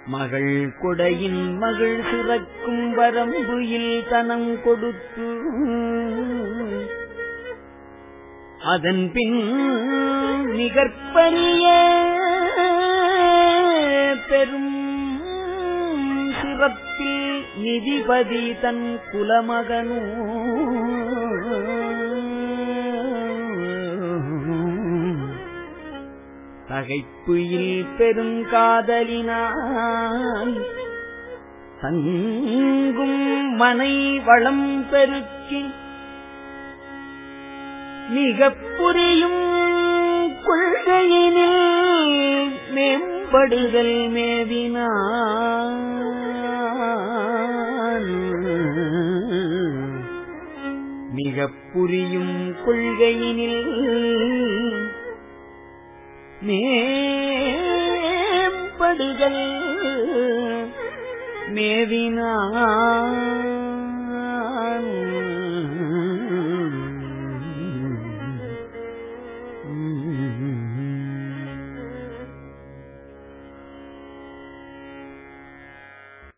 மகள் கொடையின் மகள் சிறக்கும் வரம்புயில் தனம் கொடுத்து அதன் பின் நிகற்பரிய பெரும் சிறப்பில் நிதிபதி தன் குலமகனோ தகைப்புயில் பெருங்காதலினாய் தங்கும் மனை வளம் பெருக்கி மிகப் புரியும் கொள்கையினில் மேம்படுதல் மேவினான் மிகப் புரியும் கொள்கையினில் மேம்படுதல் மேவினான்